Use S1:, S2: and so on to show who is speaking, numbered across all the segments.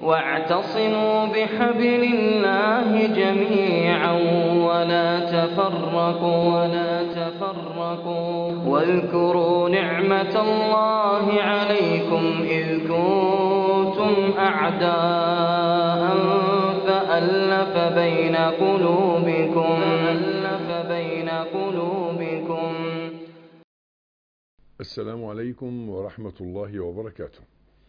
S1: واعتصموا بحبل الله جميعا ولا تفرقوا ولا تفرقوا واذكروا نعمة الله عليكم إذ كنتم أعداء فألف بين قلوبكم فألف بين قلوبكم
S2: السلام عليكم ورحمة الله وبركاته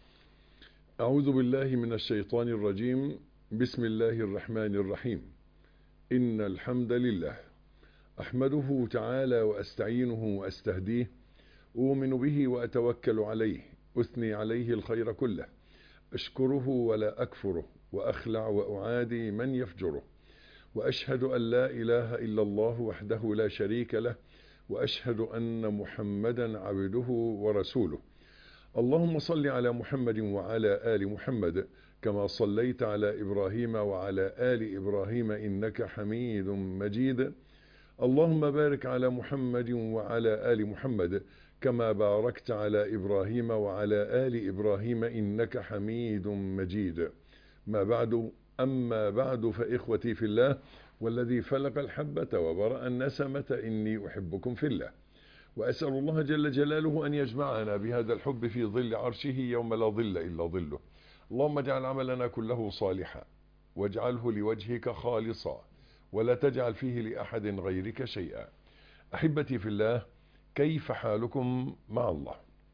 S2: أعوذ بالله من الشيطان الرجيم بسم الله الرحمن الرحيم إن الحمد لله أحمده تعالى وأستعينه وأستهديه أؤمن به وأتوكل عليه أثني عليه الخير كله أشكره ولا أكفره وأخلع وأعادي من يفجره وأشهد أن لا إله إلا الله وحده لا شريك له وأشهد أن محمدا عبده ورسوله اللهم صل على محمد وعلى آل محمد كما صليت على إبراهيم وعلى آل إبراهيم إنك حميد مجيد اللهم بارك على محمد وعلى آل محمد كما باركت على إبراهيم وعلى آل إبراهيم إنك حميد مجيد ما بعد أما بعد فإخوتي في الله والذي فلق الحبة وبرأ النسمة إني أحبكم في الله وأسأل الله جل جلاله أن يجمعنا بهذا الحب في ظل عرشه يوم لا ظل إلا ظله اللهم اجعل عملنا كله صالحا واجعله لوجهك خالصا ولا تجعل فيه لأحد غيرك شيئا أحبتي في الله كيف حالكم مع الله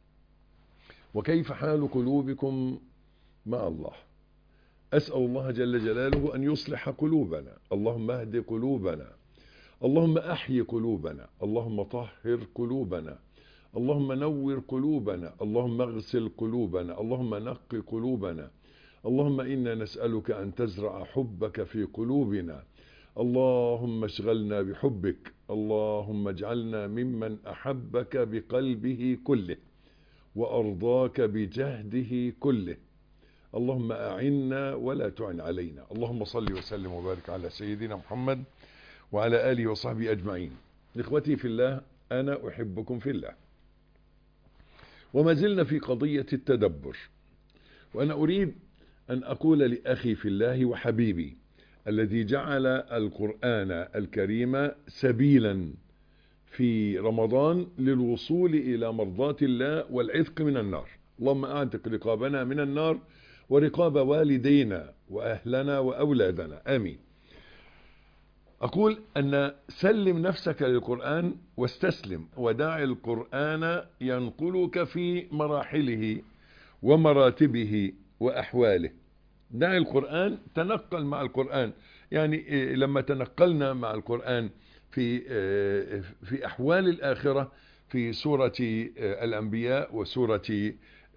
S2: وكيف حال قلوبكم مع الله أسأل الله جل جلاله أن يصلح قلوبنا اللهم اهد قلوبنا اللهم أحيي قلوبنا اللهم طهر قلوبنا اللهم نور قلوبنا اللهم اغسل قلوبنا اللهم نق قلوبنا اللهم إنا نسألك أن تزرع حبك في قلوبنا اللهم اشغلنا بحبك اللهم اجعلنا ممن أحبك بقلبه كله وأرضاك بجهده كله اللهم أعنا ولا تعن علينا اللهم صل وسلم وبارك على سيدنا محمد وعلى آله وصحبه أجمعين إخوتي في الله أنا أحبكم في الله وما زلنا في قضية التدبر وأنا أريد أن أقول لأخي في الله وحبيبي الذي جعل القرآن الكريم سبيلا في رمضان للوصول إلى مرضاة الله والعتق من النار اللهم أعتق رقابنا من النار ورقاب والدينا وأهلنا وأولادنا آمين أقول أن سلم نفسك للقرآن واستسلم ودع القرآن ينقلك في مراحله ومراتبه وأحواله دع القرآن تنقل مع القرآن يعني لما تنقلنا مع القرآن في في أحوال الآخرة في سورة الأنبياء وسورة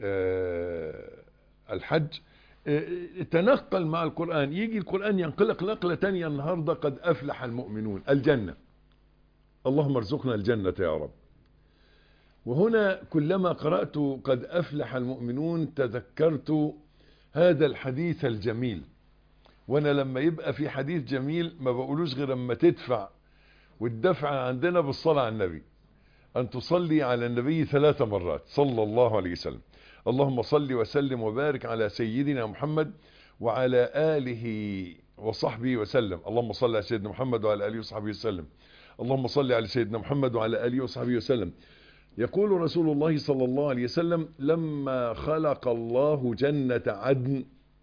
S2: الحج تنقل مع القرآن يجي القرآن ينقلق نقلة تانية النهاردة قد أفلح المؤمنون الجنة اللهم ارزقنا الجنة يا رب وهنا كلما قرأت قد أفلح المؤمنون تذكرت هذا الحديث الجميل وانا لما يبقى في حديث جميل ما بقولوش غير اما تدفع والدفع عندنا بالصلاة على النبي ان تصلي على النبي ثلاث مرات صلى الله عليه وسلم اللهم صل وسلم وبارك على سيدنا محمد وعلى آله وصحبه وسلم اللهم صل على سيدنا محمد وعلى آله وصحبه وسلم اللهم صل على سيدنا محمد وعلى آله وصحبه وسلم يقول رسول الله صلى الله عليه وسلم لما خلق الله جنة عدن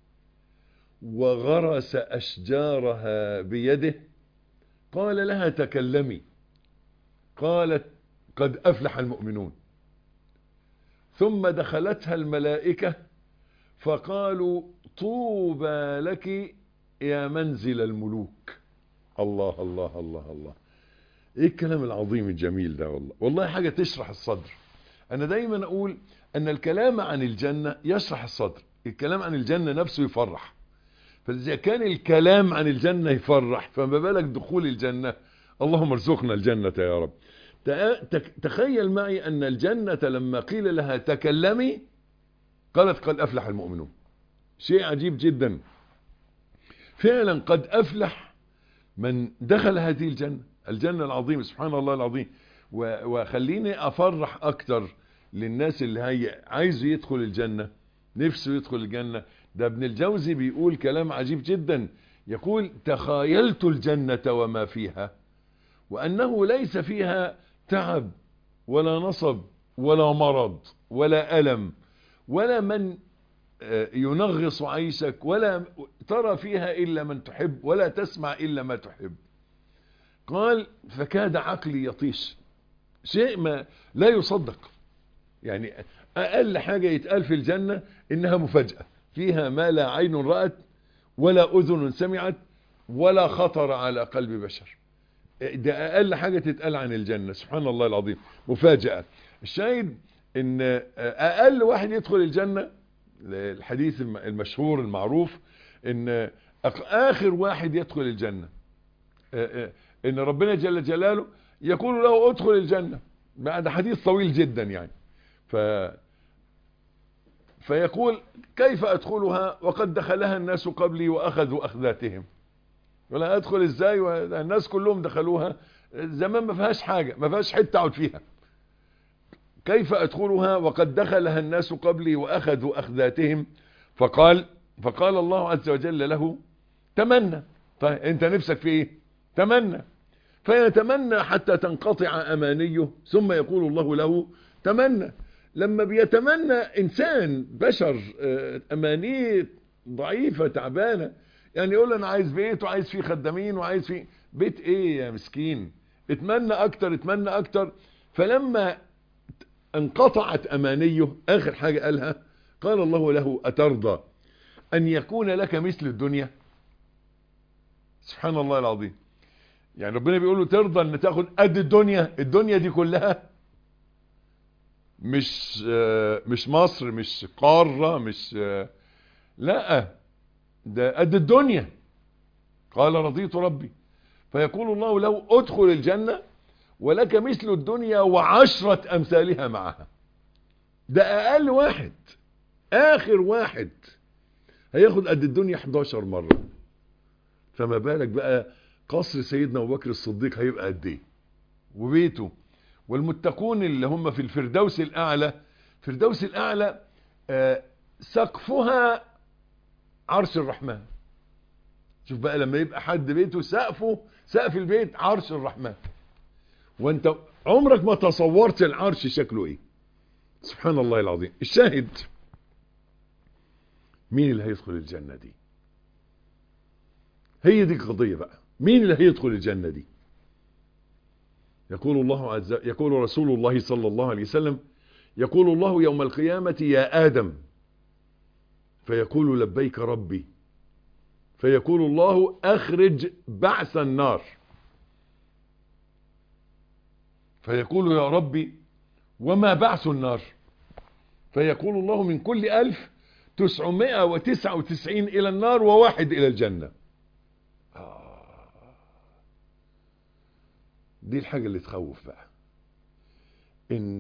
S2: وغرس أشجارها بيده قال لها تكلمي قالت قد أفلح المؤمنون ثم دخلتها الملائكة فقالوا طوبى لك يا منزل الملوك الله الله الله الله ايه الكلام العظيم الجميل ده والله والله حاجة تشرح الصدر انا دايما اقول ان الكلام عن الجنة يشرح الصدر الكلام عن الجنة نفسه يفرح فاذا كان الكلام عن الجنة يفرح فما بالك دخول الجنة اللهم ارزقنا الجنة يا رب تخيل معي ان الجنة لما قيل لها تكلمي قالت قد افلح المؤمنون شيء عجيب جدا فعلا قد افلح من دخل هذه الجنة الجنة العظيمة سبحان الله العظيم وخليني افرح اكتر للناس اللي هي عايزه يدخل الجنة نفسه يدخل الجنة ده ابن الجوزي بيقول كلام عجيب جدا يقول تخايلت الجنة وما فيها وأنه ليس فيها تعب ولا نصب ولا مرض ولا ألم ولا من ينغص عيشك ولا ترى فيها إلا من تحب ولا تسمع إلا ما تحب قال فكاد عقلي يطيش شيء ما لا يصدق يعني أقل حاجة يتقال في الجنة إنها مفاجأة فيها ما لا عين رأت ولا أذن سمعت ولا خطر على قلب بشر ده أقل حاجة تتقال عن الجنة سبحان الله العظيم مفاجأة الشاهد إن أقل واحد يدخل الجنة الحديث المشهور المعروف إن آخر واحد يدخل الجنة إن ربنا جل جلاله يقول له ادخل الجنة بعد حديث طويل جدا يعني ف فيقول كيف أدخلها وقد دخلها الناس قبلي وأخذوا أخذاتهم ولا أدخل إزاي والناس كلهم دخلوها زمان ما فيهاش حاجة ما فيهاش حتة أقعد فيها كيف أدخلها وقد دخلها الناس قبلي وأخذوا أخذاتهم فقال فقال الله عز وجل له تمنى طيب أنت نفسك في إيه تمنى فيتمنى حتى تنقطع أمانيه ثم يقول الله له تمنى لما بيتمنى إنسان بشر أمانيه ضعيفة تعبانة يعني يقول أنا عايز بيت وعايز فيه خدامين وعايز فيه بيت إيه يا مسكين اتمنى أكتر اتمنى أكتر فلما انقطعت أمانيه آخر حاجة قالها قال الله له أترضى أن يكون لك مثل الدنيا سبحان الله العظيم يعني ربنا بيقول له ترضى ان تاخد قد الدنيا الدنيا دي كلها مش مش مصر مش قارة مش لا ده قد الدنيا قال رضيت ربي فيقول الله لو ادخل الجنة ولك مثل الدنيا وعشرة امثالها معها ده اقل واحد اخر واحد هياخد قد الدنيا 11 مرة فما بالك بقى قصر سيدنا ابو بكر الصديق هيبقى قد ايه وبيته والمتقون اللي هم في الفردوس الاعلى الفردوس الاعلى آه سقفها عرش الرحمن شوف بقى لما يبقى حد بيته سقفه سقف البيت عرش الرحمن وانت عمرك ما تصورت العرش شكله ايه سبحان الله العظيم الشاهد مين اللي هيدخل الجنة دي هي دي القضية بقى مين اللي هيدخل الجنة دي يقول الله عز يقول رسول الله صلى الله عليه وسلم يقول الله يوم القيامة يا آدم فيقول لبيك ربي فيقول الله أخرج بعث النار فيقول يا ربي وما بعث النار فيقول الله من كل ألف تسعمائة وتسعة وتسعين إلى النار وواحد إلى الجنة دي الحاجة اللي تخوف بقى ان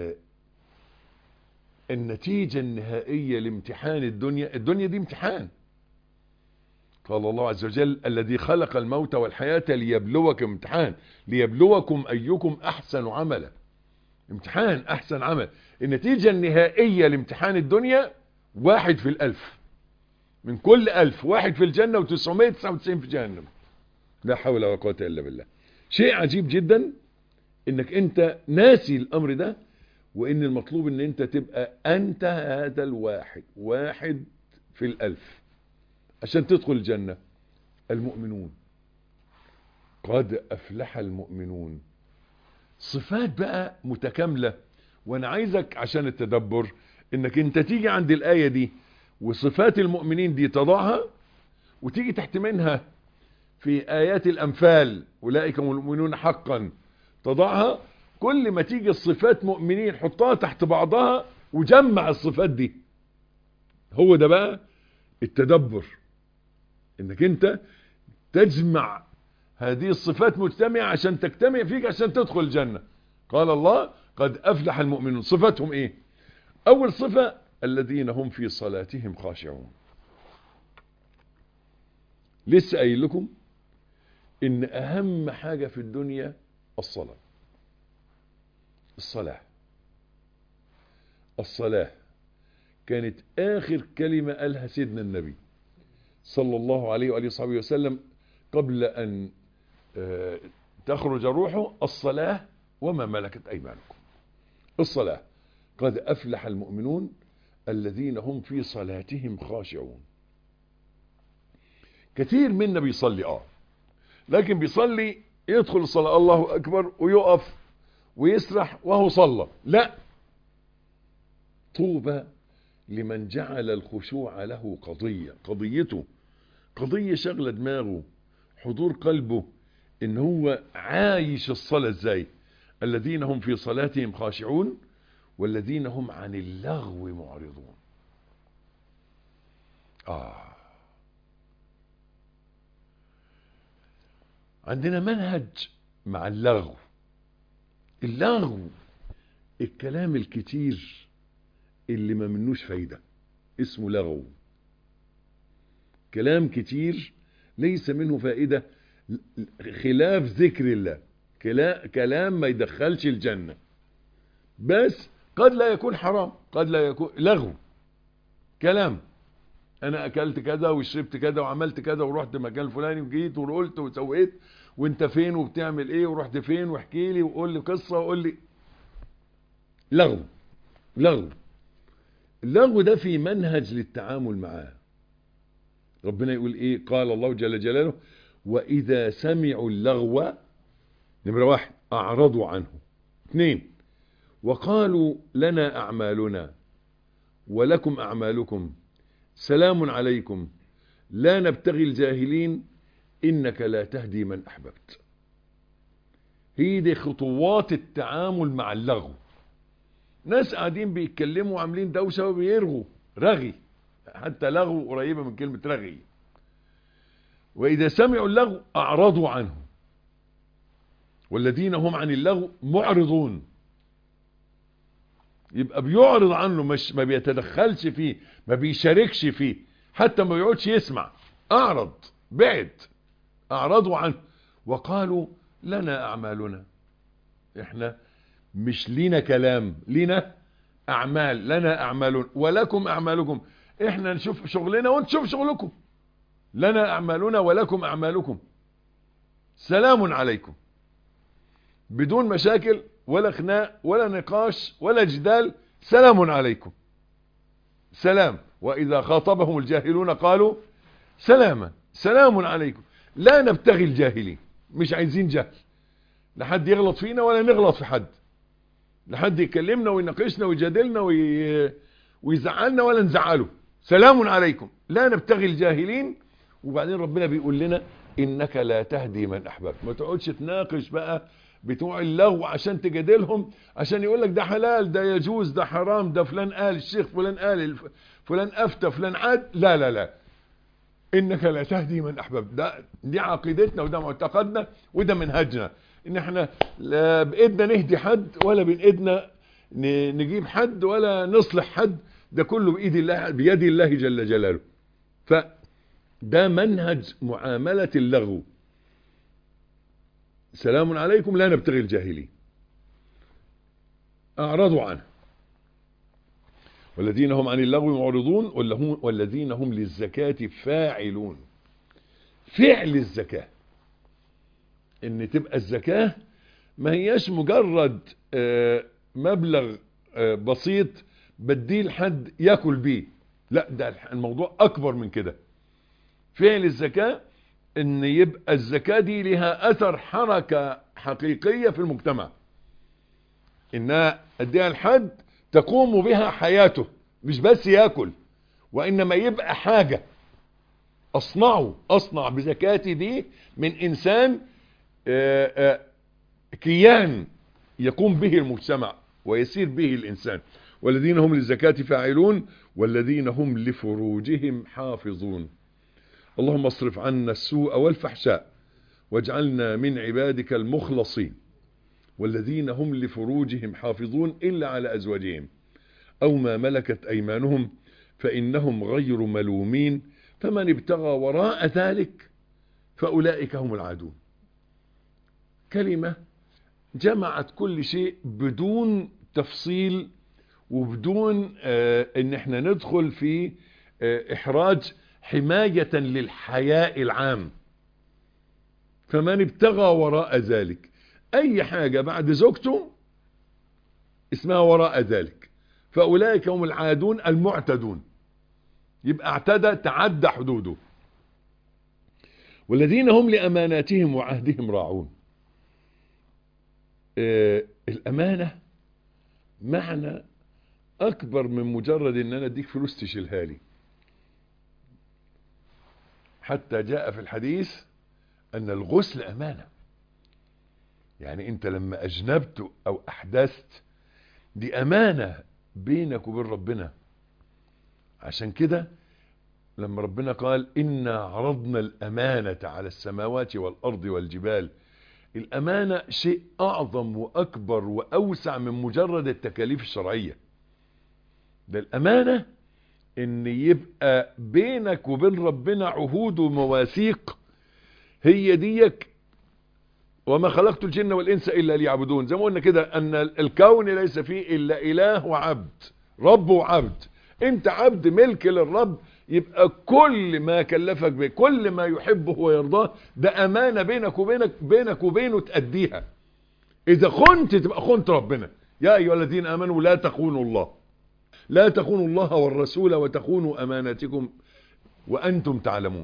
S2: النتيجة النهائية لامتحان الدنيا الدنيا دي امتحان قال الله عز وجل الذي خلق الموت والحياة ليبلوكم امتحان ليبلوكم أيكم أحسن عملا امتحان أحسن عمل النتيجة النهائية لامتحان الدنيا واحد في الألف من كل ألف واحد في الجنة وتسعمائة تسعة وتسعين في جهنم لا حول ولا قوة إلا بالله شيء عجيب جدا انك انت ناسي الامر ده وان المطلوب ان انت تبقى انت هذا الواحد واحد في الالف عشان تدخل الجنة المؤمنون قد افلح المؤمنون صفات بقى متكاملة وانا عايزك عشان التدبر انك انت تيجي عند الاية دي وصفات المؤمنين دي تضعها وتيجي تحت منها في آيات الأنفال أولئك هم المؤمنون حقا تضعها كل ما تيجي الصفات مؤمنين حطها تحت بعضها وجمع الصفات دي هو ده بقى التدبر انك انت تجمع هذه الصفات مجتمعة عشان تجتمع فيك عشان تدخل الجنة قال الله قد أفلح المؤمنون صفتهم ايه اول صفة الذين هم في صلاتهم خاشعون لسه قايل لكم ان اهم حاجة في الدنيا الصلاة الصلاة الصلاة كانت آخر كلمة قالها سيدنا النبي صلى الله عليه وآله وصحبه وسلم قبل أن آه، تخرج روحه الصلاة وما ملكت أيمانكم الصلاة قد أفلح المؤمنون الذين هم في صلاتهم خاشعون كثير منا بيصلي اه لكن بيصلي يدخل الصلاة الله أكبر ويقف ويسرح وهو صلى لا طوبى لمن جعل الخشوع له قضية قضيته قضية شغلة دماغه حضور قلبه ان هو عايش الصلاة ازاي الذين هم في صلاتهم خاشعون والذين هم عن اللغو معرضون آه عندنا منهج مع اللغو اللغو الكلام الكتير اللي ما منوش فايدة اسمه لغو كلام كتير ليس منه فائدة خلاف ذكر الله كلا- كلام ما يدخلش الجنة بس قد لا يكون حرام قد لا يكون لغو كلام انا اكلت كذا وشربت كذا وعملت كذا ورحت مكان فلاني وجيت وقلت وسويت وانت فين وبتعمل ايه ورحت فين واحكي لي وقول لي قصه وقول لي لغو لغو اللغو ده في منهج للتعامل معاه ربنا يقول ايه قال الله جل جلاله واذا سمعوا اللغو نمره واحد اعرضوا عنه اثنين وقالوا لنا اعمالنا ولكم اعمالكم سلام عليكم لا نبتغي الجاهلين انك لا تهدي من احببت هي دي خطوات التعامل مع اللغو ناس قاعدين بيتكلموا وعاملين دوشه وبيرغوا رغي حتى لغو قريبه من كلمه رغي واذا سمعوا اللغو اعرضوا عنه والذين هم عن اللغو معرضون يبقى بيعرض عنه مش ما بيتدخلش فيه ما بيشاركش فيه حتى ما بيقعدش يسمع اعرض بعد اعرضوا عنه وقالوا لنا اعمالنا احنا مش لينا كلام لينا اعمال لنا اعمال ولكم اعمالكم احنا نشوف شغلنا وانت شوف شغلكم لنا اعمالنا ولكم اعمالكم سلام عليكم بدون مشاكل ولا خناق ولا نقاش ولا جدال سلام عليكم سلام واذا خاطبهم الجاهلون قالوا سلاما سلام عليكم لا نبتغي الجاهلين مش عايزين جهل لحد يغلط فينا ولا نغلط في حد لحد يكلمنا ويناقشنا ويجادلنا وي... ويزعلنا ولا نزعله سلام عليكم لا نبتغي الجاهلين وبعدين ربنا بيقول لنا انك لا تهدي من احببت ما تقعدش تناقش بقى بتوع اللغو عشان تجادلهم عشان يقول لك ده حلال ده يجوز ده حرام ده فلان قال الشيخ فلان قال الف... فلان افتى فلان عاد لا لا لا انك لا تهدي من احببت ده دي عقيدتنا وده معتقدنا وده منهجنا ان احنا لا بايدنا نهدي حد ولا بايدنا ن- نجيب حد ولا نصلح حد ده كله بايد الله بيد الله جل جلاله فده منهج معاملة اللغو سلام عليكم لا نبتغي الجاهلين اعرضوا عنه والذين هم عن اللغو معرضون والهم- والذين هم للزكاة فاعلون فعل الزكاة ان تبقى الزكاة ما هياش مجرد آه، مبلغ آه، بسيط بديه لحد ياكل بيه لا ده الموضوع اكبر من كده فعل الزكاة ان يبقى الزكاة دي لها اثر حركة حقيقية في المجتمع انها اديها لحد تقوم بها حياته مش بس ياكل وانما يبقى حاجة اصنعه اصنع بزكاتي دي من انسان آه، آه، كيان يقوم به المجتمع ويسير به الانسان والذين هم للزكاة فاعلون والذين هم لفروجهم حافظون اللهم اصرف عنا السوء والفحشاء واجعلنا من عبادك المخلصين والذين هم لفروجهم حافظون إلا على أزواجهم أو ما ملكت أيمانهم فإنهم غير ملومين فمن ابتغى وراء ذلك فأولئك هم العادون كلمة جمعت كل شيء بدون تفصيل وبدون آه ان احنا ندخل في آه احراج حماية للحياء العام فمن ابتغى وراء ذلك اي حاجة بعد زوجته اسمها وراء ذلك فاولئك هم العادون المعتدون يبقى اعتدى تعدى حدوده والذين هم لاماناتهم وعهدهم راعون آه الامانة معنى اكبر من مجرد ان انا اديك فلوس تشيلها لي حتى جاء في الحديث ان الغسل امانة يعني انت لما اجنبت او احدثت دي امانة بينك وبين ربنا عشان كده لما ربنا قال إنا عرضنا الأمانة على السماوات والأرض والجبال الأمانة شيء أعظم وأكبر وأوسع من مجرد التكاليف الشرعية ده الأمانة إن يبقى بينك وبين ربنا عهود ومواثيق هي ديك وما خلقت الجن والإنس إلا ليعبدون زي ما قلنا كده أن الكون ليس فيه إلا إله وعبد رب وعبد انت عبد ملك للرب يبقى كل ما كلفك به كل ما يحبه ويرضاه ده امانة بينك وبينك بينك وبينه تأديها اذا خنت تبقى خنت ربنا يا ايها الذين امنوا لا تخونوا الله لا تخونوا الله والرسول وتخونوا اماناتكم وانتم تعلمون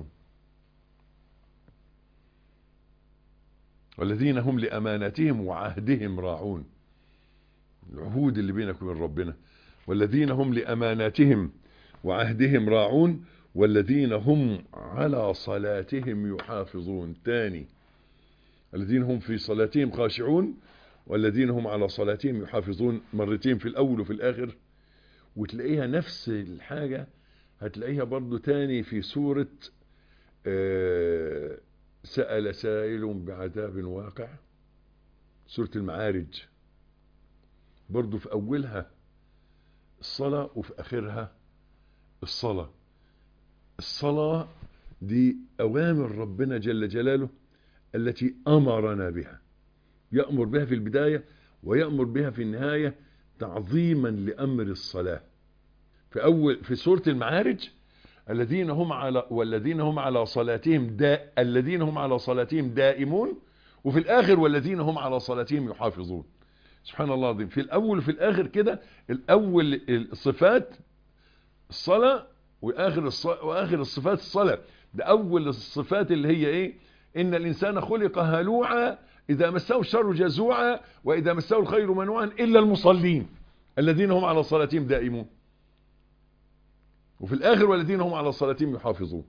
S2: والذين هم لاماناتهم وعهدهم راعون العهود اللي بينك وبين ربنا والذين هم لأماناتهم وعهدهم راعون والذين هم على صلاتهم يحافظون تاني الذين هم في صلاتهم خاشعون والذين هم على صلاتهم يحافظون مرتين في الأول وفي الآخر وتلاقيها نفس الحاجة هتلاقيها برضو تاني في سورة آه سأل سائل بعذاب واقع سورة المعارج برضو في أولها الصلاة وفي آخرها الصلاة الصلاة دي أوامر ربنا جل جلاله التي أمرنا بها يأمر بها في البداية ويأمر بها في النهاية تعظيما لأمر الصلاة في أول في سورة المعارج الذين هم على والذين هم على صلاتهم دا الذين هم على صلاتهم دائمون وفي الآخر والذين هم على صلاتهم يحافظون سبحان الله العظيم في الأول وفي الآخر كده الأول الصفات الصلاة وآخر الصلاة وآخر الصفات الصلاة ده أول الصفات اللي هي إيه إن الإنسان خلق هلوعا إذا مسه الشر جزوعا وإذا مسه الخير منوعا إلا المصلين الذين هم على صلاتهم دائمون وفي الآخر والذين هم على صلاتهم يحافظون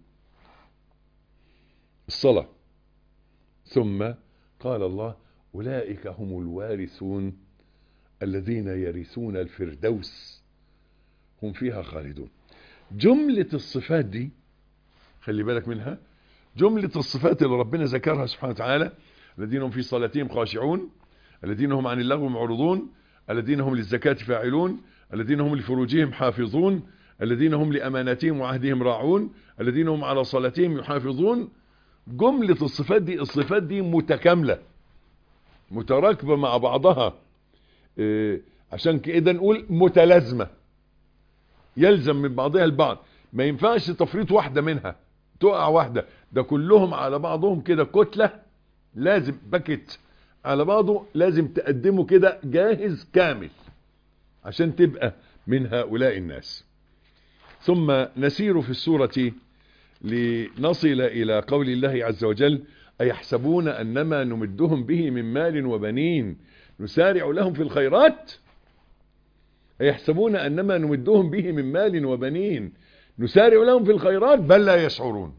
S2: الصلاة ثم قال الله أولئك هم الوارثون الذين يرثون الفردوس هم فيها خالدون جملة الصفات دي خلي بالك منها جملة الصفات اللي ربنا ذكرها سبحانه وتعالى الذين هم في صلاتهم خاشعون الذين هم عن اللغو معرضون الذين هم للزكاة فاعلون الذين هم لفروجهم حافظون الذين هم لأماناتهم وعهدهم راعون الذين هم على صلاتهم يحافظون جملة الصفات دي الصفات دي متكاملة متراكبة مع بعضها إيه عشان كده نقول متلازمة يلزم من بعضها البعض ما ينفعش تفريط واحدة منها تقع واحدة ده كلهم على بعضهم كده كتلة لازم باكت على بعضه لازم تقدمه كده جاهز كامل عشان تبقى من هؤلاء الناس ثم نسير في السورة لنصل إلى قول الله عز وجل أيحسبون أنما نمدهم به من مال وبنين نسارع لهم في الخيرات أيحسبون أنما نمدهم به من مال وبنين نسارع لهم في الخيرات بل لا يشعرون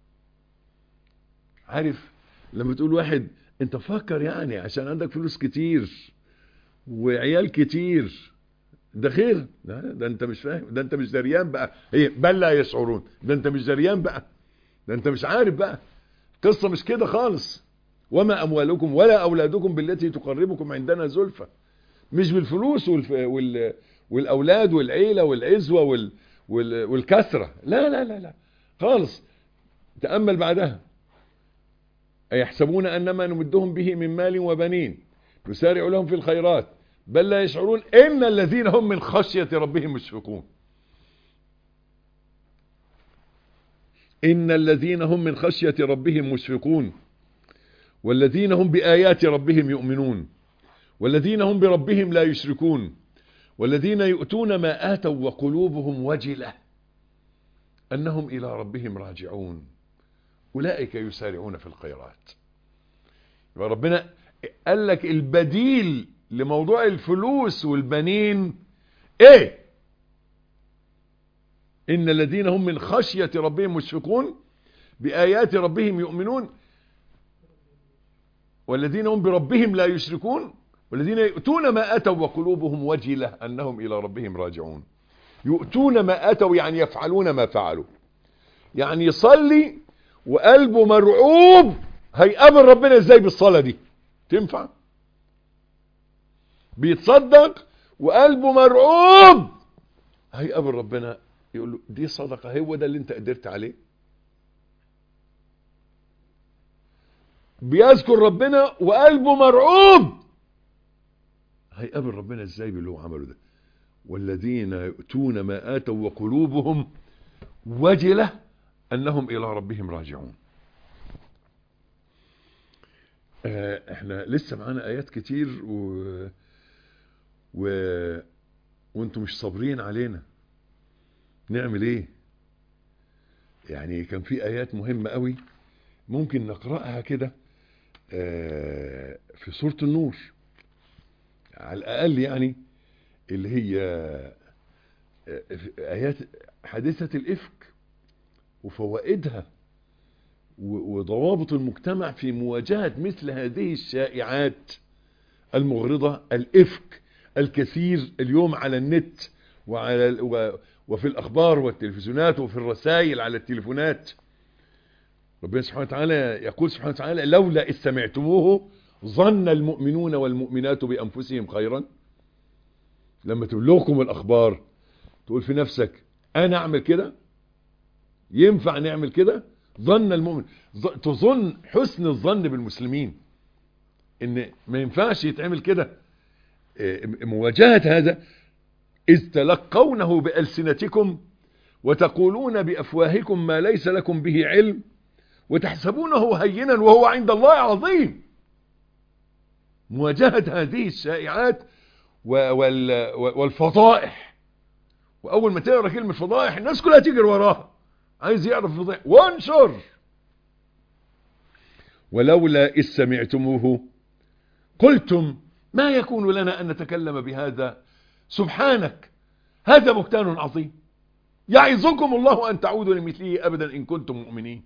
S2: عارف لما تقول واحد انت فكر يعني عشان عندك فلوس كتير وعيال كتير ده خير ده, ده انت مش فاهم ده انت مش دريان بقى هي بل لا يشعرون ده انت مش دريان بقى ده انت مش عارف بقى قصة مش كده خالص وما اموالكم ولا اولادكم بالتي تقربكم عندنا زلفى مش بالفلوس والف... وال... والاولاد والعيلة والعزوة وال... وال... والكثرة لا لا لا لا خالص تأمل بعدها أيحسبون أنما نمدهم به من مال وبنين نسارع لهم في الخيرات بل لا يشعرون إن الذين هم من خشية ربهم مشفقون إن الذين هم من خشية ربهم مشفقون والذين هم بآيات ربهم يؤمنون والذين هم بربهم لا يشركون والذين يؤتون ما آتوا وقلوبهم وجلة أنهم إلى ربهم راجعون أولئك يسارعون في الخيرات وربنا قال لك البديل لموضوع الفلوس والبنين ايه ان الذين هم من خشية ربهم مشفقون بآيات ربهم يؤمنون والذين هم بربهم لا يشركون والذين يؤتون ما أتوا وقلوبهم وجلة أنهم إلى ربهم راجعون يؤتون ما أتوا يعني يفعلون ما فعلوا يعني يصلي وقلبه مرعوب هيقابل ربنا ازاي بالصلاة دي تنفع بيتصدق وقلبه مرعوب هيقابل ربنا يقول له دي صدقة هو ده اللي انت قدرت عليه بيذكر ربنا وقلبه مرعوب هيقابل ربنا ازاي باللي هو عمله ده والذين يؤتون ما آتوا وقلوبهم وجلة أنهم إلى ربهم راجعون آه احنا لسه معانا آيات كتير و... و... وانتم مش صابرين علينا نعمل ايه يعني كان في آيات مهمة قوي ممكن نقرأها كده آه في سورة النور على الأقل يعني اللي هي آيات حادثة الإفك وفوائدها وضوابط المجتمع في مواجهة مثل هذه الشائعات المغرضة الإفك الكثير اليوم على النت وعلى وفي الأخبار والتلفزيونات وفي الرسائل على التليفونات ربنا سبحانه وتعالى يقول سبحانه وتعالى لولا إذ سمعتموه ظن المؤمنون والمؤمنات بأنفسهم خيرا لما تبلغكم الأخبار تقول في نفسك أنا أعمل كده ينفع نعمل كده ظن المؤمن تظن حسن الظن بالمسلمين ان ما ينفعش يتعمل كده مواجهة هذا إذ تلقونه بألسنتكم وتقولون بأفواهكم ما ليس لكم به علم وتحسبونه هينا وهو عند الله عظيم مواجهة هذه الشائعات والفضائح وأول ما تقرأ كلمة فضائح الناس كلها تجري وراها عايز يعرف فضائح وانشر ولولا إذ سمعتموه قلتم ما يكون لنا أن نتكلم بهذا سبحانك هذا بهتان عظيم يعظكم الله أن تعودوا لمثله أبدا إن كنتم مؤمنين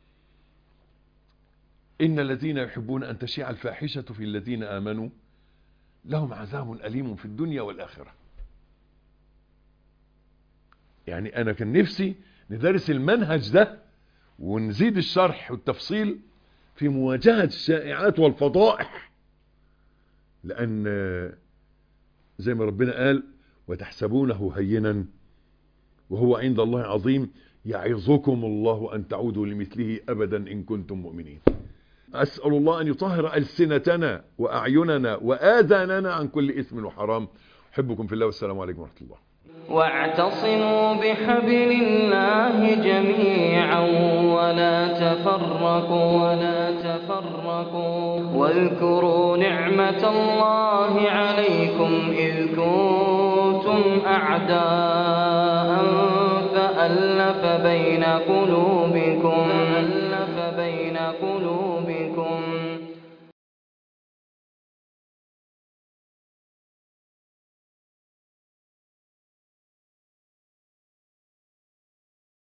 S2: إن الذين يحبون أن تشيع الفاحشة في الذين آمنوا لهم عذاب أليم في الدنيا والآخرة يعني أنا كان نفسي ندرس المنهج ده ونزيد الشرح والتفصيل في مواجهة الشائعات والفضائح لأن زي ما ربنا قال وتحسبونه هينا وهو عند الله عظيم يعظكم الله أن تعودوا لمثله أبدا إن كنتم مؤمنين أسأل الله أن يطهر ألسنتنا وأعيننا وآذاننا عن كل إثم وحرام أحبكم في الله والسلام عليكم ورحمة الله
S1: واعتصموا بحبل الله جميعا ولا تفرقوا ولا تفرقوا واذكروا نعمة الله عليكم إذ كنتم أعداء فألف بين قلوبكم فألف بين قلوبكم